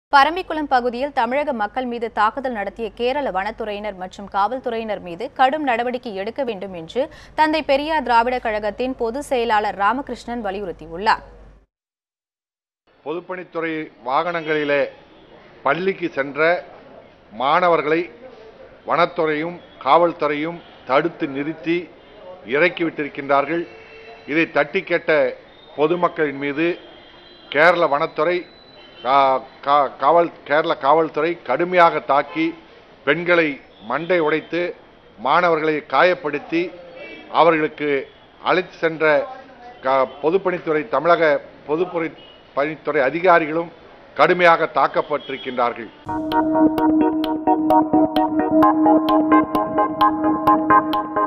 பரம்பிக்குளம் பகுதியில் தமிழக மக்கள் மீது தாக்குதல் நடத்திய கேரள வனத்துறையினர் மற்றும் காவல்துறையினர் மீது கடும் நடவடிக்கை எடுக்க வேண்டும் என்று தந்தை பெரியார் திராவிடர் கழகத்தின் பொதுச் செயலாளர் ராமகிருஷ்ணன் வலியுறுத்தியுள்ளார் பொதுப்பணித்துறை வாகனங்களிலே பள்ளிக்கு சென்ற மாணவர்களை வனத்துறையும் காவல்துறையும் தடுத்து நிறுத்தி இறக்கிவிட்டிருக்கின்றார்கள் இதை தட்டி கேட்ட பொதுமக்களின் மீது கேரள வனத்துறை கா- கா- காவல் கேரள காவல்துறை கடுமையாக தாக்கி பெண்களை மண்டை உடைத்து மாணவர்களை காயப்படுத்தி அவர்களுக்கு அழைத்து சென்ற க- பொதுப்பணித்துறை தமிழக பொதுப்பணி பணித்துறை அதிகாரிகளும் கடுமையாக தாக்கப்பட்டிருக்கின்றார்கள்